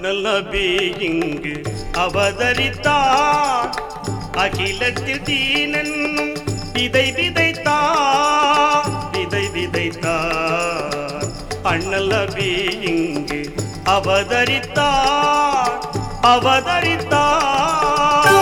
அண்ணல் நபி இங்கு அவதரித்தார் அகிலத்தில் தீனென்னும் விதை விதைத்தார் விதை விதைத்தார் அண்ணல் நபி இங்கு அவதரித்தார் அவதரித்தார்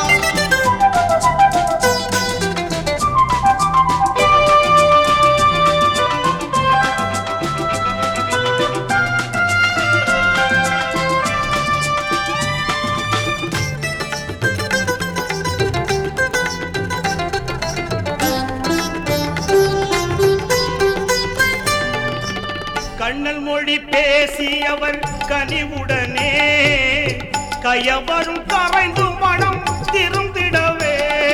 கண்ணல் மொழி பேசியவர் கனிவுடனே கயவரும் கரைந்து மனம் திருந்திடவே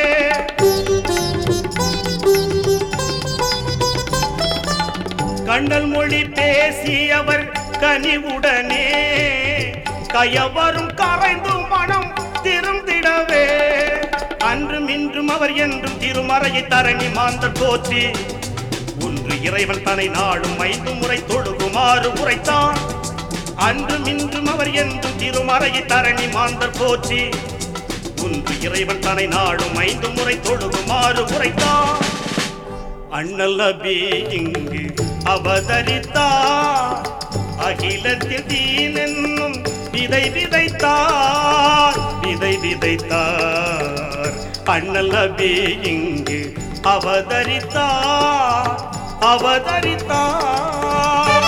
கண்ணல் மொழி பேசியவர் கனிவுடனே கயவரும் கரைந்து மனம் திருந்திடவே அன்றும் இன்றும் அவர் என்றும் திருமறையை தரணி மாந்தர் போற்றி ஒன்று இறைவன் தன்னை நாடும் ஐந்து முறை தொழுகுமாறு உரைத்தான் அன்றும் இன்றும் அவர் என்றும் திருமறையை தரணி மாந்தர் போற்றி ஒன்று இறைவன் தன்னை நாடும் ஐந்து முறை தொழுகுமாறு உரைத்தான் அண்ணல் நபி இங்கு அவதரித்தார் அகிலத்தில் தீனென்னும் விதை விதைத்தார் விதை விதைத்தார் அண்ணல் நபி இங்கு அவதரித்தார் அவதரித்தார்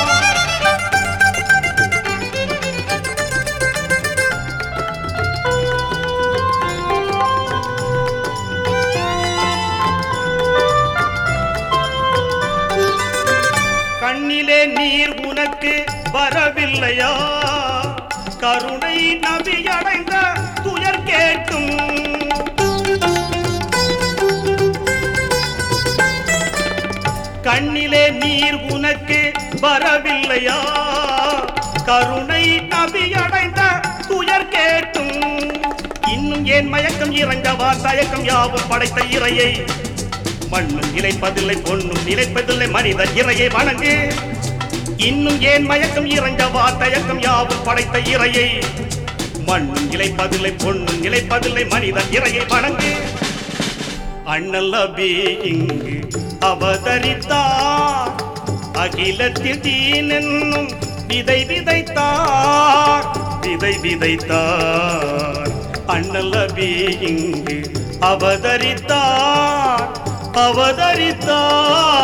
கண்ணிலே நீர் உனக்கு வரவில்லையா கருணை நபி அடைந்த துயர் கேட்டும் கண்ணிலே நீர் உனக்கு வரவில்லையா கருணை நபி அடைந்த துயர் கேட்டும் இன்னும் ஏன் மயக்கம் இறங்கவா தயக்கம் யாவும் படைத்த இறையை மண்ணும் நிலைப்பதில்லை பொண்ணும் நிலைப்பதில்லை மனிதன் இறையை வணங்கு இன்னும் ஏன் மயக்கம் இறங்கவா தயக்கம் யாவும் படைத்த இறையை மண்ணும் நிலைப்பதில்லை பொண்ணும் நிலைப்பதில்லை மனிதன் இறையை வணங்கு அண்ணல் நபி இங்கு அவதரித்தார் அகிலத்தில் தீனென்னும் விதை விதைத்தார் விதை விதைத்தார் அண்ணல் நபி இங்கு அவதரித்தார் அவதரித்தார்